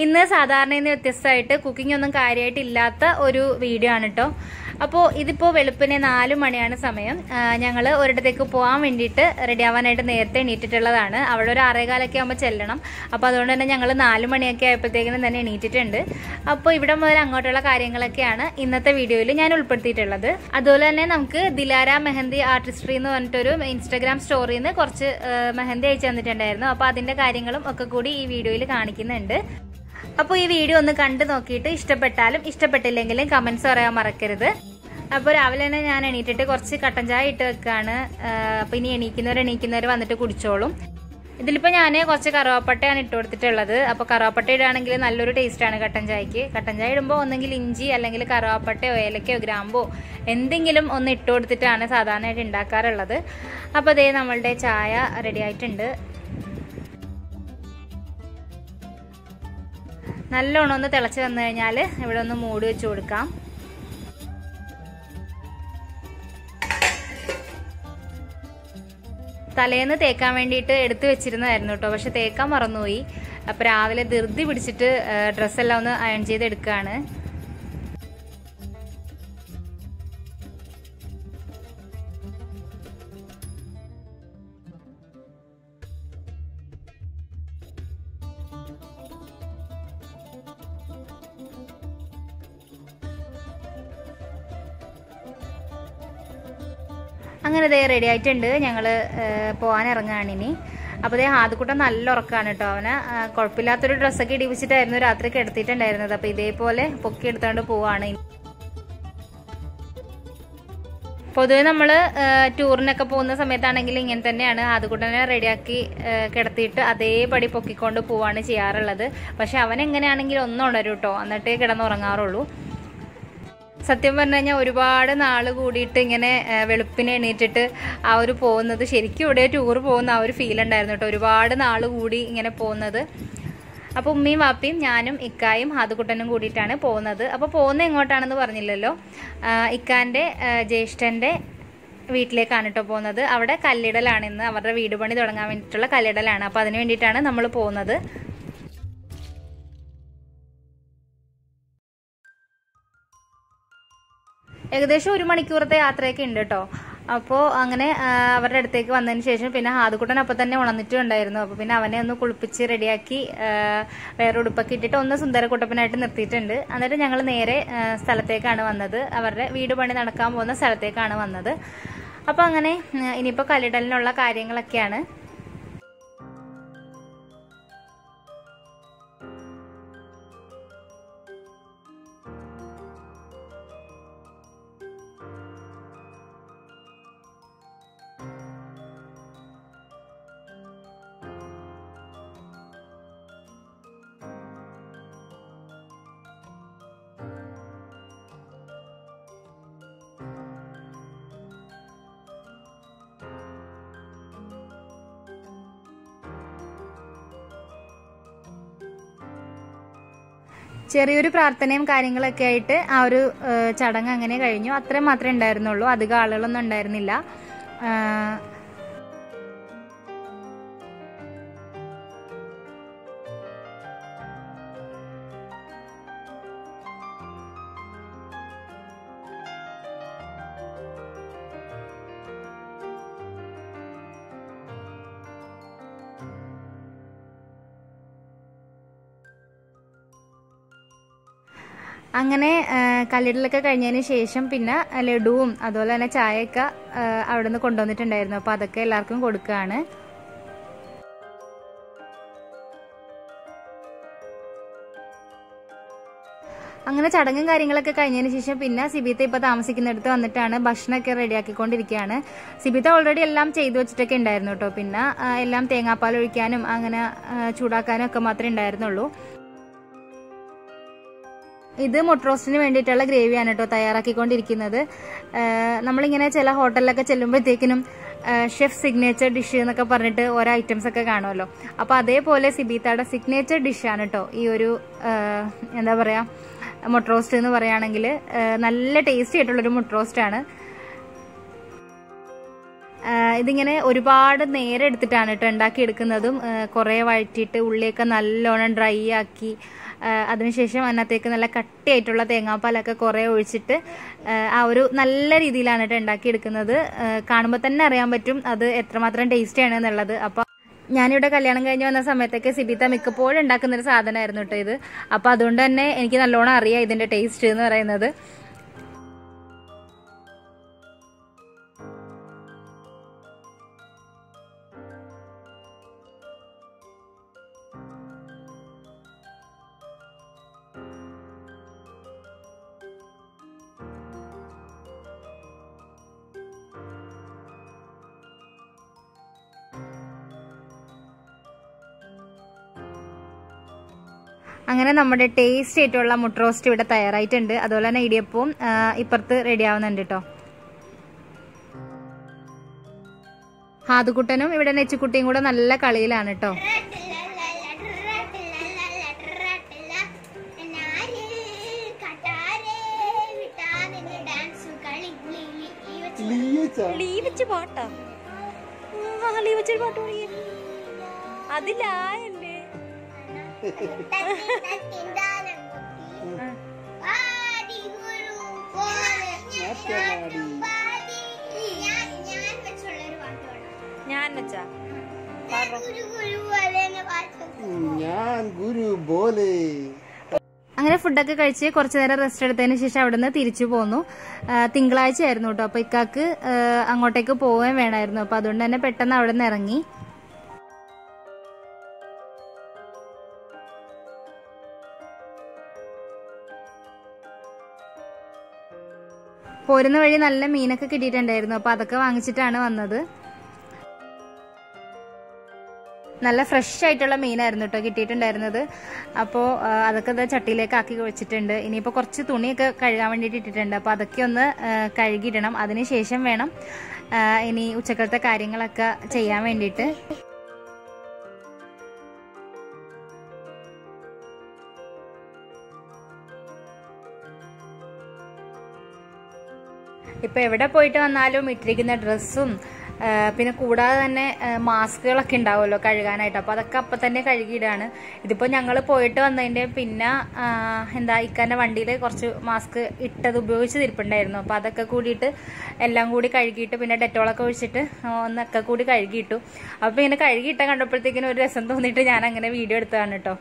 ഇന്ന് സാധാരണ വ്യത്യസ്തമായിട്ട് കുക്കിംഗ് ഒന്നും കാര്യമായിട്ട് ഇല്ലാത്ത ഒരു വീഡിയോ ആണ് കേട്ടോ അപ്പോൾ ഇതിപ്പോൾ വെളുപ്പിനെ നാല് മണിയാണ് സമയം ഞങ്ങൾ ഒരിടത്തേക്ക് പോകാൻ വേണ്ടിയിട്ട് റെഡി ആവാനായിട്ട് നേരത്തെ എണീറ്റിട്ടുള്ളതാണ് അവിടെ ഒരു ആറേകാലൊക്കെ ആകുമ്പോൾ ചെല്ലണം അപ്പോൾ അതുകൊണ്ട് തന്നെ ഞങ്ങൾ നാല് മണിയൊക്കെ ആയപ്പോഴത്തേക്കിനും തന്നെ എണീറ്റിട്ടുണ്ട് അപ്പോൾ ഇവിടെ മുതൽ അങ്ങോട്ടുള്ള കാര്യങ്ങളൊക്കെയാണ് ഇന്നത്തെ വീഡിയോയിൽ ഞാൻ ഉൾപ്പെടുത്തിയിട്ടുള്ളത് അതുപോലെ തന്നെ നമുക്ക് ദിലാര മെഹന്തി ആർട്ടിസ്ട്രി എന്ന് പറഞ്ഞിട്ടൊരു ഇൻസ്റ്റാഗ്രാം സ്റ്റോറിയിൽ നിന്ന് കുറച്ച് ആ, മെഹന്തി അയച്ചു തന്നിട്ടുണ്ടായിരുന്നു അപ്പോൾ അതിന്റെ കാര്യങ്ങളും ഒക്കെ കൂടി ഈ വീഡിയോയിൽ കാണിക്കുന്നുണ്ട് അപ്പോൾ ഈ വീഡിയോ ഒന്ന് കണ്ടു നോക്കിയിട്ട് ഇഷ്ടപ്പെട്ടാലും ഇഷ്ടപ്പെട്ടില്ലെങ്കിലും കമന്റ്സ് പറയാൻ മറക്കരുത് അപ്പോൾ രാവിലെ തന്നെ ഞാൻ എണീറ്റിട്ട് കുറച്ച് കട്ടൻ ചായ ഇട്ട് വെക്കാണ് അപ്പോൾ ഇനി എണീക്കുന്നവർ എണീക്കുന്നവർ വന്നിട്ട് കുടിച്ചോളും ഇതിലിപ്പോൾ ഞാൻ കുറച്ച് കറുവാപ്പട്ടയാണ് ഇട്ട് കൊടുത്തിട്ടുള്ളത് അപ്പോൾ കറുവാപ്പട്ട ഇടുകയാണെങ്കിൽ നല്ലൊരു ടേസ്റ്റാണ് കട്ടൻ ചായക്ക് കട്ടൻ ചായ ഇടുമ്പോൾ ഒന്നെങ്കിൽ ഇഞ്ചി അല്ലെങ്കിൽ കറുവാപ്പട്ടയോ ഏലക്കയോ ഗ്രാമ്പോ എന്തെങ്കിലും ഒന്ന് ഇട്ട് കൊടുത്തിട്ടാണ് സാധാരണയായിട്ട് ഉണ്ടാക്കാറുള്ളത് അപ്പോൾ അതേ നമ്മളുടെ ചായ റെഡി ആയിട്ടുണ്ട് നല്ലോണം ഒന്ന് തിളച്ച് വന്നു കഴിഞ്ഞാൽ ഇവിടെ ഒന്ന് മൂടി വെച്ച് കൊടുക്കാം തലേന്ന് തേക്കാൻ വേണ്ടിയിട്ട് എടുത്തു വെച്ചിരുന്നതായിരുന്നു കേട്ടോ പക്ഷെ തേക്കാൻ മറന്നുപോയി അപ്പൊ രാവിലെ ധൃതി പിടിച്ചിട്ട് ഡ്രസ്സെല്ലാം ഒന്ന് അയൺ ചെയ്ത് എടുക്കുകയാണ് അങ്ങനെ ദേ റെഡി ആയിട്ടുണ്ട് ഞങ്ങൾ പോകാൻ ഇറങ്ങുകയാണ് ഇനി അപ്പോൾ ദേ ഹാദുക്കുട്ടൻ നല്ല ഉറക്കമാണ് കേട്ടോ അവന് ആ, കുഴപ്പമില്ലാത്തൊരു ഡ്രസ്സൊക്കെ ഇടിപ്പിച്ചിട്ടായിരുന്നു രാത്രി കിടത്തിയിട്ടുണ്ടായിരുന്നത് അപ്പോൾ ഇതേപോലെ പൊക്കി എടുത്തുകൊണ്ട് പോവാണ് ഇനി. പൊതുവെ നമ്മൾ ടൂറിനൊക്കെ പോകുന്ന സമയത്താണെങ്കിൽ ഇങ്ങനെ തന്നെയാണ് ആദ്യകൂട്ടനെ റെഡിയാക്കി കിടത്തിയിട്ട് അതേപടി പൊക്കിക്കൊണ്ട് പോവാണ് ചെയ്യാറുള്ളത് പക്ഷെ അവൻ എങ്ങനെയാണെങ്കിലും ഒന്നും ഉണരും കേട്ടോ എന്നിട്ടേ കിടന്നുറങ്ങാറുള്ളൂ സത്യം പറഞ്ഞു കഴിഞ്ഞാൽ ഒരുപാട് നാൾ കൂടിയിട്ട് ഇങ്ങനെ ആ, വെളുപ്പിന് എണീറ്റിട്ട് ആ ഒരു പോകുന്നത് ശരിക്കും ഇവിടെ ടൂർ പോകുന്ന ആ ഒരു ഫീൽ ഉണ്ടായിരുന്നു കേട്ടോ ഒരുപാട് നാൾ കൂടി ഇങ്ങനെ പോകുന്നത് അപ്പോൾ ഉമ്മയും വാപ്പയും ഞാനും ഇക്കായും ഹാദുക്കുട്ടനും കൂടിയിട്ടാണ് പോകുന്നത് അപ്പോൾ പോകുന്നത് എങ്ങോട്ടാണെന്ന് പറഞ്ഞില്ലല്ലോ ആ, ഇക്കാൻ്റെ ആ, ജ്യേഷ്ഠൻ്റെ വീട്ടിലേക്കാണ് കേട്ടോ പോകുന്നത് അവിടെ കല്ലിടലാണ് ഇന്ന് അവരുടെ വീട് പണി തുടങ്ങാൻ വേണ്ടിയിട്ടുള്ള കല്ലിടലാണ് അപ്പോൾ അതിന് വേണ്ടിയിട്ടാണ് നമ്മൾ പോകുന്നത് ഏകദേശം ഒരു മണിക്കൂറത്തെ യാത്രയൊക്കെ ഉണ്ട് കേട്ടോ അപ്പോൾ അങ്ങനെ ആ, അവരുടെ അടുത്തേക്ക് വന്നതിന് ശേഷം പിന്നെ ഹാദുക്കുട്ടൻ അപ്പം തന്നെ ഉണർന്നിട്ടുണ്ടായിരുന്നു അപ്പോൾ പിന്നെ അവനെ ഒന്ന് കുളിപ്പിച്ച് റെഡിയാക്കി ആ, വേറെ ഉടുപ്പൊക്കെ ഇട്ടിട്ട് ഒന്ന് സുന്ദരക്കുട്ടപ്പനായിട്ട് നിർത്തിയിട്ടുണ്ട് എന്നിട്ട് ഞങ്ങൾ നേരെ ആ, സ്ഥലത്തേക്കാണ് വന്നത് അവരുടെ വീട് പണി നടക്കാൻ പോകുന്ന സ്ഥലത്തേക്കാണ് വന്നത് അപ്പോൾ അങ്ങനെ ആ, ഇനിയിപ്പോൾ കല്ലിടലിനുള്ള കാര്യങ്ങളൊക്കെയാണ് ചെറിയൊരു പ്രാർത്ഥനയും കാര്യങ്ങളൊക്കെ ആയിട്ട് ആ ഒരു ഏഹ്, ചടങ്ങ് അങ്ങനെ കഴിഞ്ഞു അത്രയും മാത്രമേ ഉണ്ടായിരുന്നുള്ളൂ അധികം ആളുകളൊന്നും ഉണ്ടായിരുന്നില്ല ആഹ്, അങ്ങനെ ആ, കല്ലിടലൊക്കെ കഴിഞ്ഞതിന് ശേഷം പിന്നെ ലഡുവും അതുപോലെ തന്നെ ചായയൊക്കെ ആ, അവിടുന്ന് കൊണ്ടുവന്നിട്ടുണ്ടായിരുന്നു അപ്പോൾ അതൊക്കെ എല്ലാവർക്കും കൊടുക്കുകയാണ് അങ്ങനെ ചടങ്ങും കാര്യങ്ങളൊക്കെ കഴിഞ്ഞതിന് ശേഷം പിന്നെ സിബിത്ത ഇപ്പൊ താമസിക്കുന്നിടത്ത് വന്നിട്ടാണ് ഭക്ഷണമൊക്കെ റെഡിയാക്കിക്കൊണ്ടിരിക്കുകയാണ് സിബിത്ത ഓൾറെഡി എല്ലാം ചെയ്തു വെച്ചിട്ടൊക്കെ ഉണ്ടായിരുന്നു കേട്ടോ പിന്നെ ആ, എല്ലാം തേങ്ങാപ്പാൽ ഒഴിക്കാനും അങ്ങനെ ആ, ചൂടാക്കാനും ഒക്കെ മാത്രമേ ഉണ്ടായിരുന്നുള്ളൂ ഇത് മുട്ട റോസ്റ്റിന് വേണ്ടിയിട്ടുള്ള ഗ്രേവിയാണ് കേട്ടോ തയ്യാറാക്കിക്കൊണ്ടിരിക്കുന്നത് ആഹ് നമ്മളിങ്ങനെ ചില ഹോട്ടലിലൊക്കെ ചെല്ലുമ്പോഴത്തേക്കിനും ഷെഫ് സിഗ്നേച്ചർ ഡിഷ് എന്നൊക്കെ പറഞ്ഞിട്ട് ഓരോ ഐറ്റംസ് ഒക്കെ കാണുമല്ലോ അപ്പോൾ അതേപോലെ സിബീത്തയുടെ സിഗ്നേച്ചർ ഡിഷാണ് കേട്ടോ ഈ ഒരു ആഹ് എന്താ പറയുക മുട്ട റോസ്റ്റ് എന്ന് പറയുകയാണെങ്കിൽ നല്ല ടേസ്റ്റി ആയിട്ടുള്ളൊരു മുട്ട റോസ്റ്റാണ് ആഹ് ഇതിങ്ങനെ ഒരുപാട് നേരം എടുത്തിട്ടാണ് കേട്ടോ ഉണ്ടാക്കി എടുക്കുന്നതും ആഹ് കുറേ വഴറ്റിയിട്ട് ഉള്ളിയൊക്കെ നല്ലോണം ഡ്രൈ ആക്കി ആ, അതിനുശേഷം അതിനകത്തേക്ക് നല്ല കട്ടിയായിട്ടുള്ള തേങ്ങാപ്പാലൊക്കെ കുറേ ഒഴിച്ചിട്ട് ആ, ആ ഒരു നല്ല രീതിയിലാണ് കേട്ടോ ഉണ്ടാക്കിയെടുക്കുന്നത് കാണുമ്പോൾ തന്നെ അറിയാൻ പറ്റും അത് എത്രമാത്രം ടേസ്റ്റി ആണ് എന്നുള്ളത് അപ്പോൾ ഞാനിവിടെ കല്യാണം കഴിഞ്ഞ് വന്ന സമയത്തൊക്കെ സിബിത്ത മിക്കപ്പോഴും ഉണ്ടാക്കുന്ന ഒരു സാധനമായിരുന്നു കേട്ടോ ഇത് അപ്പോൾ അതുകൊണ്ട് തന്നെ എനിക്ക് നല്ലോണം അറിയാം ഇതിന്റെ ടേസ്റ്റ് എന്ന് പറയുന്നത് അങ്ങനെ നമ്മുടെ ടേസ്റ്റ് ആയിട്ടുള്ള മുട്ട റോസ്റ്റ് ഇവിടെ തയ്യാറായിട്ടുണ്ട് അതുപോലെ തന്നെ ഇടിയപ്പവും ആ, ഇപ്പുറത്ത് റെഡി ആവുന്നുണ്ട് കേട്ടോ ഹാദുക്കുട്ടനും ഇവിടെ നെച്ചിക്കുട്ടിയും കൂടെ നല്ല കളിയിലാണ് കേട്ടോ ലീ വെച്ച് പാട്ടാ ലീ വെച്ചൊരു പാട്ട് പാടിയേ അതിലായല്ലേ ഞാൻ വെച്ചാ ഞാൻ ഗുരു ബോലേ അങ്ങനെ ഫുഡൊക്കെ കഴിച്ച് കുറച്ചു നേരം റെസ്റ്റ് എടുത്തതിന് ശേഷം അവിടെ നിന്ന് തിരിച്ചു പോന്നു ആ, തിങ്കളാഴ്ച ആയിരുന്നു കേട്ടോ അപ്പൊ ഇക്കാക്ക് ആ, അങ്ങോട്ടേക്ക് പോവുകയും വേണമായിരുന്നു അപ്പൊ അതുകൊണ്ട് തന്നെ പെട്ടെന്ന് അവിടെ നിന്ന് ഇറങ്ങി പോരുന്ന വഴി നല്ല മീനൊക്കെ കിട്ടിയിട്ടുണ്ടായിരുന്നു അപ്പൊ അതൊക്കെ വാങ്ങിച്ചിട്ടാണ് വന്നത് നല്ല ഫ്രഷ് ആയിട്ടുള്ള മീനായിരുന്നു കേട്ടോ കിട്ടിയിട്ടുണ്ടായിരുന്നത് അപ്പോൾ അതൊക്കെ ഇതാ ചട്ടിയിലേക്ക് ആക്കി വെച്ചിട്ടുണ്ട് ഇനിയിപ്പോൾ കുറച്ച് തുണിയൊക്കെ കഴുകാൻ വേണ്ടിയിട്ട് ഇട്ടിട്ടുണ്ട് അപ്പോൾ അതൊക്കെ ഒന്ന് ആ, കഴുകിയിടണം അതിന് ശേഷം വേണം ആ, ഇനി ഉച്ചക്കലത്തെ കാര്യങ്ങളൊക്കെ ചെയ്യാൻ വേണ്ടിയിട്ട് ഇപ്പൊ എവിടെ പോയിട്ട് വന്നാലും ഇട്ടിരിക്കുന്ന ഡ്രസ്സും പിന്നെ കൂടാതെ തന്നെ ആ, മാസ്കുകളൊക്കെ ഉണ്ടാവുമല്ലോ കഴുകാനായിട്ട് അപ്പൊ അതൊക്കെ അപ്പൊ തന്നെ കഴുകിയിടാണ് ഇതിപ്പോ ഞങ്ങൾ പോയിട്ട് വന്നതിന്റെ പിന്നെ ആ, എന്താ ഇക്കാന്റെ വണ്ടിയിൽ കുറച്ച് മാസ്ക് ഇട്ടത് ഉപയോഗിച്ച് തിരിപ്പുണ്ടായിരുന്നു അപ്പൊ അതൊക്കെ കൂടിയിട്ട് എല്ലാം കൂടി കഴുകിയിട്ട് പിന്നെ ഡെറ്റോളൊക്കെ ഒഴിച്ചിട്ട് ഒന്നൊക്കെ കൂടി കഴുകിയിട്ടു അപ്പൊ ഇങ്ങനെ കഴുകിയിട്ട കണ്ടപ്പോഴത്തേക്കിനും ഒരു രസം തോന്നിയിട്ട് ഞാൻ അങ്ങനെ വീഡിയോ എടുത്തതാണ് കേട്ടോ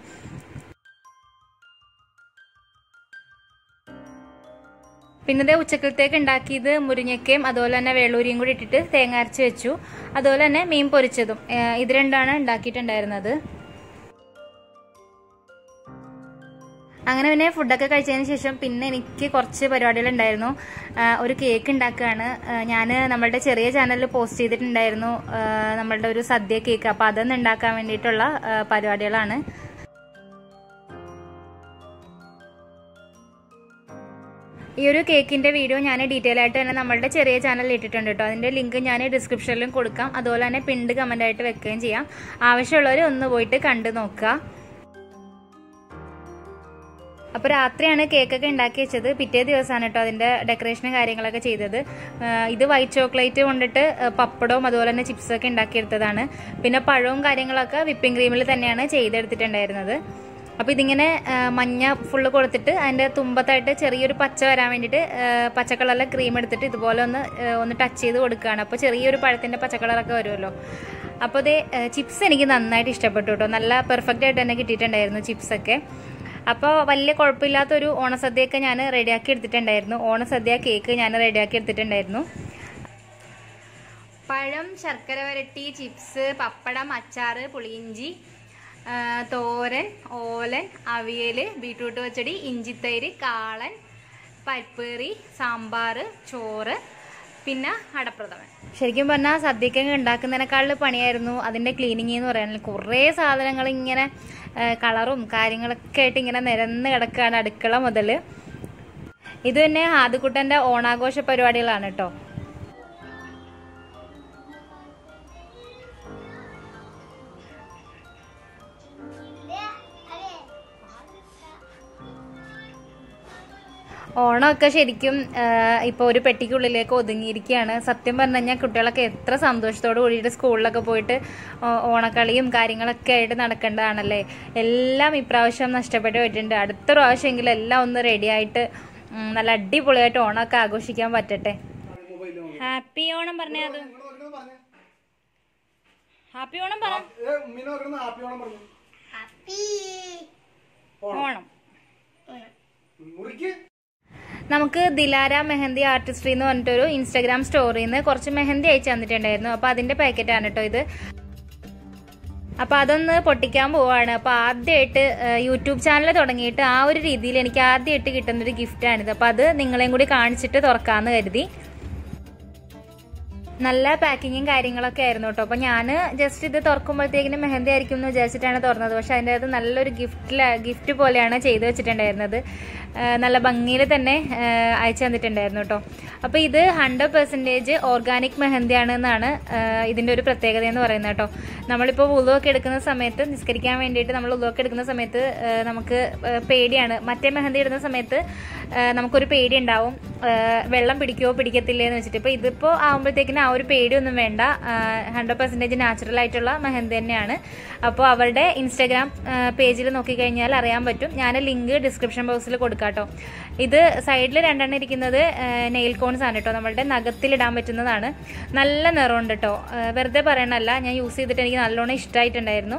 പിന്നെ ഉച്ചക്കലത്തേക്ക് ഉണ്ടാക്കിയത് മുരിങ്ങയ്ക്കയും അതുപോലെ തന്നെ വെള്ളൂരിയും കൂടി ഇട്ടിട്ട് തേങ്ങ അരച്ച് വെച്ചു അതുപോലെ തന്നെ മീൻ പൊരിച്ചതും ഏഹ് ഇത് രണ്ടാണ് ഉണ്ടാക്കിയിട്ടുണ്ടായിരുന്നത് അങ്ങനെ പിന്നെ ഫുഡൊക്കെ കഴിച്ചതിന് ശേഷം പിന്നെ എനിക്ക് കുറച്ച് പരിപാടികൾ ഉണ്ടായിരുന്നു ഒരു കേക്ക് ഉണ്ടാക്കുകയാണ് ഞാൻ നമ്മളുടെ ചെറിയ ചാനലിൽ പോസ്റ്റ് ചെയ്തിട്ടുണ്ടായിരുന്നു ആ, നമ്മളുടെ ഒരു സദ്യ കേക്ക് അപ്പോൾ അതൊന്ന് ഉണ്ടാക്കാൻ വേണ്ടിയിട്ടുള്ള ആ, പരിപാടികളാണ് ഈ ഒരു കേക്കിന്റെ വീഡിയോ ഞാൻ ഡീറ്റെയിൽ ആയിട്ട് തന്നെ നമ്മളുടെ ചെറിയ ചാനലിൽ ഇട്ടിട്ടുണ്ട് കേട്ടോ അതിന്റെ ലിങ്ക് ഞാൻ ഡിസ്ക്രിപ്ഷനിലും കൊടുക്കാം അതുപോലെ തന്നെ പിണ്ട് കമന്റ് ആയിട്ട് വെക്കുകയും ചെയ്യാം ആവശ്യമുള്ളവർ ഒന്ന് പോയിട്ട് കണ്ടു നോക്കുക അപ്പൊ രാത്രിയാണ് കേക്കൊക്കെ ഉണ്ടാക്കി വെച്ചത് പിറ്റേ ദിവസമാണ് കേട്ടോ അതിന്റെ ഡെക്കറേഷനും കാര്യങ്ങളൊക്കെ ചെയ്തത് ആ, ഇത് വൈറ്റ് ചോക്ലേറ്റ് കൊണ്ടിട്ട് ആ, പപ്പടവും അതുപോലെ തന്നെ ചിപ്സൊക്കെ ഉണ്ടാക്കിയെടുത്തതാണ് പിന്നെ പഴവും കാര്യങ്ങളൊക്കെ വിപ്പിംഗ് ക്രീമിൽ തന്നെയാണ് ചെയ്തെടുത്തിട്ടുണ്ടായിരുന്നത് അപ്പൊ ഇതിങ്ങനെ ആ, മഞ്ഞ ഫുള്ള് കൊടുത്തിട്ട് അതിന്റെ തുമ്പത്തായിട്ട് ചെറിയൊരു പച്ച വരാൻ വേണ്ടിയിട്ട് ആ, പച്ച കളറിലെ ക്രീം എടുത്തിട്ട് ഇതുപോലെ ഒന്ന് ആ, ഒന്ന് ടച്ച് ചെയ്ത് കൊടുക്കുകയാണ് അപ്പോൾ ചെറിയൊരു പഴത്തിന്റെ പച്ച കളറൊക്കെ വരുമല്ലോ അപ്പോൾ ഇത് ചിപ്സ് എനിക്ക് നന്നായിട്ട് ഇഷ്ടപ്പെട്ടു കേട്ടോ നല്ല പെർഫെക്റ്റ് ആയിട്ട് തന്നെ കിട്ടിയിട്ടുണ്ടായിരുന്നു ചിപ്സ് ഒക്കെ അപ്പോൾ വലിയ കുഴപ്പമില്ലാത്തൊരു ഓണസദ്യയൊക്കെ ഞാൻ റെഡിയാക്കി എടുത്തിട്ടുണ്ടായിരുന്നു ഓണസദ്യ കേക്ക് ഞാൻ റെഡിയാക്കി എടുത്തിട്ടുണ്ടായിരുന്നു പഴം ശർക്കര വരട്ടി ചിപ്സ് പപ്പടം അച്ചാറ് പുളിയിഞ്ചി ആ, തോരൻ ഓലൻ അവിയൽ ബീട്രൂട്ട് പച്ചടി ഇഞ്ചിത്തൈര് കാളൻ പരിപ്പേറി സാമ്പാർ ചോറ് പിന്നെ അടപ്രഥമൻ ശരിക്കും പറഞ്ഞാൽ സദ്യക്കൊക്കെ ഉണ്ടാക്കുന്നതിനേക്കാളും പണിയായിരുന്നു അതിൻ്റെ ക്ലീനിങ് എന്ന് പറയാനുള്ള കുറേ സാധനങ്ങൾ ഇങ്ങനെ ആ, കളറും കാര്യങ്ങളൊക്കെ ആയിട്ട് ഇങ്ങനെ നിരന്ന് കിടക്കുകയാണ് അടുക്കള മുതൽ ഇത് തന്നെ ആദ്യക്കുട്ടൻ്റെ ഓണാഘോഷ പരിപാടികളാണ് കേട്ടോ ഓണമൊക്കെ ശരിക്കും ഇപ്പോൾ ഒരു പെട്ടിക്കുള്ളിലേക്ക് ഒതുങ്ങിയിരിക്കുകയാണ് സത്യം പറഞ്ഞു കഴിഞ്ഞാൽ കുട്ടികളൊക്കെ എത്ര സന്തോഷത്തോട് കൂടിയിട്ട് സ്കൂളിലൊക്കെ പോയിട്ട് ഓ- ഓണക്കളിയും കാര്യങ്ങളൊക്കെ ആയിട്ട് നടക്കേണ്ടതാണല്ലേ എല്ലാം ഇപ്രാവശ്യം നഷ്ടപ്പെട്ടു പോയിട്ടുണ്ട് അടുത്ത പ്രാവശ്യമെങ്കിലും എല്ലാം ഒന്ന് റെഡിയായിട്ട് ഉം, നല്ല അടിപൊളിയായിട്ട് ഓണമൊക്കെ ആഘോഷിക്കാൻ പറ്റട്ടെ ഹാപ്പി ഓണം പറഞ്ഞേ അത് ഹാപ്പി ഓണം പറ ഓണം മുറിക്ക് നമുക്ക് ദിലാര മെഹന്തി ആർട്ടിസ്ട്രി എന്ന് പറഞ്ഞിട്ടൊരു ഇൻസ്റ്റാഗ്രാം സ്റ്റോറിയിൽ നിന്ന് കുറച്ച് മെഹന്തി അയച്ചു തന്നിട്ടുണ്ടായിരുന്നു അപ്പൊ അതിന്റെ പാക്കറ്റാണ് കേട്ടോ ഇത് അപ്പൊ അതൊന്ന് പൊട്ടിക്കാൻ പോവാണ് അപ്പൊ ആദ്യമായിട്ട് യൂട്യൂബ് ചാനൽ തുടങ്ങിയിട്ട് ആ ഒരു രീതിയിൽ എനിക്ക് ആദ്യമായിട്ട് കിട്ടുന്ന ഒരു ഗിഫ്റ്റാണിത് അപ്പൊ അത് നിങ്ങളെയും കൂടി കാണിച്ചിട്ട് തുറക്കാന്ന് കരുതി നല്ല പാക്കിങ്ങും കാര്യങ്ങളൊക്കെ ആയിരുന്നു കേട്ടോ അപ്പൊ ഞാൻ ജസ്റ്റ് ഇത് തുറക്കുമ്പോഴത്തേക്കിനും മെഹന്തി ആയിരിക്കും എന്ന് വിചാരിച്ചിട്ടാണ് തുറന്നത് പക്ഷെ അതിൻ്റെ അകത്ത് നല്ലൊരു ഗിഫ്റ്റ് ഗിഫ്റ്റ് പോലെയാണ് ചെയ്തു വെച്ചിട്ടുണ്ടായിരുന്നത് ആ, നല്ല ഭംഗിയിൽ തന്നെ ആ, അയച്ചു തന്നിട്ടുണ്ടായിരുന്നു കേട്ടോ അപ്പൊ ഇത് ഹൺഡ്രഡ് പെർസെൻറ്റേജ് ഓർഗാനിക് മെഹന്തിയാണ് എന്നാണ് ആ, ഇതിന്റെ ഒരു പ്രത്യേകത എന്ന് പറയുന്നത് കേട്ടോ നമ്മളിപ്പോൾ ഉളുവൊക്കെ എടുക്കുന്ന സമയത്ത് നിസ്കരിക്കാൻ വേണ്ടിയിട്ട് നമ്മൾ ഉളുവൊക്കെ എടുക്കുന്ന സമയത്ത് ആ, നമുക്ക് ആ, പേടിയാണ് മറ്റേ മെഹന്തി ഇടുന്ന സമയത്ത് ആ, നമുക്കൊരു പേടി ഉണ്ടാവും ആ, വെള്ളം പിടിക്കുമോ പിടിക്കത്തില്ലേ എന്ന് വെച്ചിട്ട് ഇപ്പൊ ഇതിപ്പോ ആകുമ്പോഴത്തേക്കിനും ആ ഒരു പേടിയൊന്നും വേണ്ട ഹൺഡ്രഡ് പെർസെൻറ്റേജ് നാച്ചുറൽ ആയിട്ടുള്ള മെഹന്തി തന്നെയാണ് അപ്പോൾ അവരുടെ ഇൻസ്റ്റാഗ്രാം പേജിൽ നോക്കിക്കഴിഞ്ഞാൽ അറിയാൻ പറ്റും ഞാൻ ലിങ്ക് ഡിസ്ക്രിപ്ഷൻ ബോക്സിൽ കൊടുക്കാം കേട്ടോ ഇത് സൈഡിൽ രണ്ടെണ്ണം ഇരിക്കുന്നത് നെയിൽ കോൺസ് ആണ് കേട്ടോ നമ്മളുടെ നഖത്തിലിടാൻ പറ്റുന്നതാണ് നല്ല നിറമുണ്ട് കേട്ടോ ആ, വെറുതെ പറയണല്ല ഞാൻ യൂസ് ചെയ്തിട്ട് എനിക്ക് നല്ലോണം ഇഷ്ടമായിട്ടുണ്ടായിരുന്നു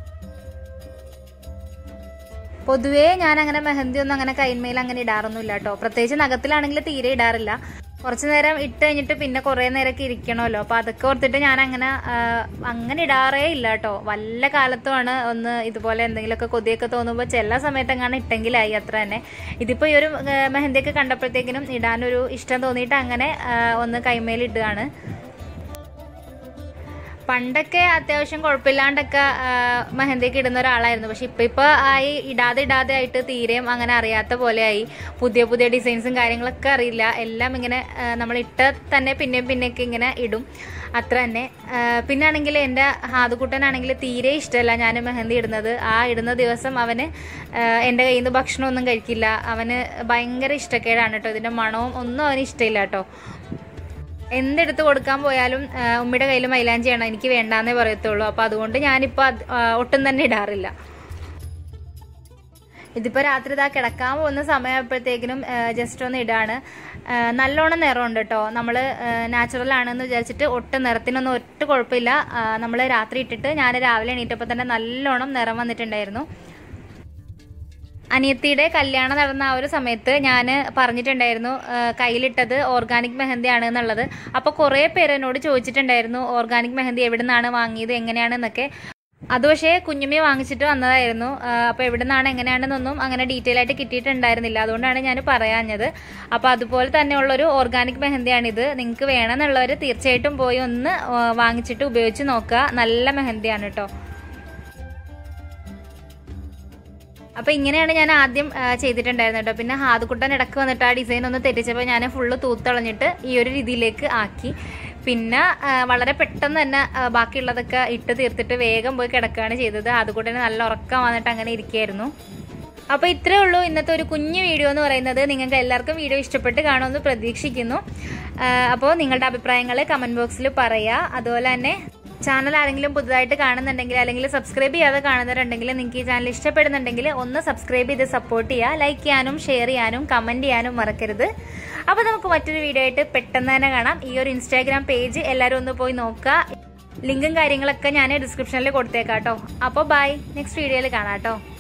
പൊതുവേ ഞാൻ അങ്ങനെ മെഹന്തി ഒന്നും അങ്ങനെ കൈന്മേൽ അങ്ങനെ ഇടാറൊന്നുമില്ല കേട്ടോ പ്രത്യേകിച്ച് നഖത്തിലാണെങ്കിൽ തീരെ ഇടാറില്ല കുറച്ചു നേരം ഇട്ട് കഴിഞ്ഞിട്ട് പിന്നെ കുറെ നേരമൊക്കെ ഇരിക്കണമല്ലോ അപ്പൊ അതൊക്കെ ഓർത്തിട്ട് ഞാൻ അങ്ങനെ ആ, അങ്ങനെ ഇടാറേ ഇല്ല കേട്ടോ വല്ല കാലത്തുമാണ് ഒന്ന് ഇതുപോലെ എന്തെങ്കിലുമൊക്കെ കൊതിയൊക്കെ തോന്നുമ്പോൾ ചില സമയത്ത് എങ്ങനെ ഇട്ടെങ്കിലായി അത്ര തന്നെ ഇതിപ്പോ ഈ ഒരു ആ, മെഹന്തിയൊക്കെ കണ്ടപ്പോഴത്തേക്കിനും ഇടാനൊരു ഇഷ്ടം തോന്നിയിട്ട് അങ്ങനെ ആ, ഒന്ന് കൈമേൽ ഇടുകയാണ് പണ്ടൊക്കെ അത്യാവശ്യം കുഴപ്പമില്ലാണ്ടൊക്കെ ആ, മെഹന്തിയൊക്കെ ഇടുന്ന ഒരാളായിരുന്നു പക്ഷെ ഇപ്പൊ ഇപ്പൊ ആയി ഇടാതെ ഇടാതെ ആയിട്ട് തീരെയും അങ്ങനെ അറിയാത്ത പോലെയായി പുതിയ പുതിയ ഡിസൈൻസും കാര്യങ്ങളൊക്കെ അറിയില്ല എല്ലാം ഇങ്ങനെ ആ, നമ്മൾ ഇട്ട തന്നെ പിന്നെയും പിന്നെയൊക്കെ ഇങ്ങനെ ഇടും അത്ര തന്നെ ആ, പിന്നാണെങ്കിൽ എൻ്റെ ഹാദുക്കുട്ടനാണെങ്കിൽ തീരെ ഇഷ്ടമല്ല ഞാൻ മെഹന്തി ഇടുന്നത് ആ ഇടുന്ന ദിവസം അവന് ആ, എൻ്റെ കയ്യിൽ നിന്ന് ഭക്ഷണമൊന്നും കഴിക്കില്ല അവന് ഭയങ്കര ഇഷ്ടക്കേടാണ് കേട്ടോ ഇതിൻ്റെ മണവും ഒന്നും അവന് ഇഷ്ടമില്ല കേട്ടോ എന്തെടുത്ത് കൊടുക്കാൻ പോയാലും ആ, ഉമ്മയുടെ കയ്യിൽ മൈലാഞ്ചിയാണ് എനിക്ക് വേണ്ടാന്നേ പറയത്തുള്ളൂ അപ്പൊ അതുകൊണ്ട് ഞാനിപ്പോ അത്, ആ, ഒട്ടും തന്നെ ഇടാറില്ല ഇതിപ്പോ രാത്രി ഇതാ കിടക്കാൻ പോകുന്ന സമയമായപ്പോഴത്തേക്കിനും ജസ്റ്റ് ഒന്ന് ഇടാണ് ആ, നല്ലോണം നിറമുണ്ട് കേട്ടോ നമ്മള് നാച്ചുറൽ ആണെന്ന് വിചാരിച്ചിട്ട് ഒട്ടും നിറത്തിനൊന്നും ഒട്ടും കുഴപ്പമില്ല നമ്മൾ രാത്രി ഇട്ടിട്ട് ഞാൻ രാവിലെ എണീറ്റപ്പോൾ തന്നെ നല്ലോണം നിറം വന്നിട്ടുണ്ടായിരുന്നു അനിയത്തിയുടെ കല്യാണം നടന്ന ആ ഒരു സമയത്ത് ഞാൻ പറഞ്ഞിട്ടുണ്ടായിരുന്നു ആ, കയ്യിലിട്ടത് ഓർഗാനിക് മെഹന്തി ആണ് എന്നുള്ളത് അപ്പോൾ കുറേ പേര് എന്നോട് ചോദിച്ചിട്ടുണ്ടായിരുന്നു ഓർഗാനിക് മെഹന്തി എവിടെ നിന്നാണ് വാങ്ങിയത് എങ്ങനെയാണെന്നൊക്കെ അത് പക്ഷേ കുഞ്ഞുമ്മി വാങ്ങിച്ചിട്ട് വന്നതായിരുന്നു ആ, അപ്പോൾ എവിടെ നിന്നാണ് എങ്ങനെയാണെന്നൊന്നും അങ്ങനെ ഡീറ്റെയിൽ ആയിട്ട് കിട്ടിയിട്ടുണ്ടായിരുന്നില്ല അതുകൊണ്ടാണ് ഞാൻ പറയാഞ്ഞത് അപ്പോൾ അതുപോലെ തന്നെയുള്ളൊരു ഓർഗാനിക് മെഹന്തിയാണിത് നിങ്ങൾക്ക് വേണമെന്നുള്ളവർ തീർച്ചയായിട്ടും പോയി ഒന്ന് ആ, വാങ്ങിച്ചിട്ട് ഉപയോഗിച്ച് നോക്കുക നല്ല മെഹന്തിയാണ് കേട്ടോ അപ്പൊ ഇങ്ങനെയാണ് ഞാൻ ആദ്യം ആ, ചെയ്തിട്ടുണ്ടായിരുന്നത് കേട്ടോ പിന്നെ ഹാദുക്കുട്ടൻ ഇടക്ക് വന്നിട്ട് ആ ഡിസൈൻ ഒന്ന് തെറ്റിച്ചപ്പോൾ ഞാൻ ഫുള്ള് തൂത്തളഞ്ഞിട്ട് ഈ ഒരു രീതിയിലേക്ക് ആക്കി പിന്നെ ആ, വളരെ പെട്ടെന്ന് തന്നെ ആ, ബാക്കിയുള്ളതൊക്കെ ഇട്ട് തീർത്തിട്ട് വേഗം പോയി കിടക്കുകയാണ് ചെയ്തത് ഹാദുക്കുട്ടന് നല്ല ഉറക്കം വന്നിട്ട് അങ്ങനെ ഇരിക്കുകയായിരുന്നു അപ്പൊ ഇത്രേ ഉള്ളൂ ഇന്നത്തെ ഒരു കുഞ്ഞു വീഡിയോ എന്ന് പറയുന്നത് നിങ്ങൾക്ക് എല്ലാവർക്കും വീഡിയോ ഇഷ്ടപ്പെട്ട് കാണുമെന്ന് പ്രതീക്ഷിക്കുന്നു അപ്പോൾ നിങ്ങളുടെ അഭിപ്രായങ്ങൾ കമന്റ് ബോക്സിൽ പറയുക അതുപോലെ തന്നെ ചാനൽ ആരെങ്കിലും പുതുതായിട്ട് കാണുന്നുണ്ടെങ്കിൽ അല്ലെങ്കിൽ സബ്സ്ക്രൈബ് ചെയ്യാതെ കാണുന്നവരുണ്ടെങ്കിൽ നിങ്ങൾക്ക് ഈ ചാനൽ ഇഷ്ടപ്പെടുന്നുണ്ടെങ്കിൽ ഒന്ന് സബ്സ്ക്രൈബ് ചെയ്ത് സപ്പോർട്ട് ചെയ്യുക ലൈക്ക് ചെയ്യാനും ഷെയർ ചെയ്യാനും കമന്റ് ചെയ്യാനും മറക്കരുത് അപ്പോൾ നമുക്ക് മറ്റൊരു വീഡിയോ ആയിട്ട് പെട്ടെന്ന് തന്നെ കാണാം ഈ ഒരു ഇൻസ്റ്റാഗ്രാം പേജ് എല്ലാവരും ഒന്ന് പോയി നോക്കുക ലിങ്കും കാര്യങ്ങളൊക്കെ ഞാൻ ഡിസ്ക്രിപ്ഷനിൽ കൊടുത്തേക്കാം കേട്ടോ അപ്പോൾ ബൈ നെക്സ്റ്റ് വീഡിയോയിൽ കാണാം കേട്ടോ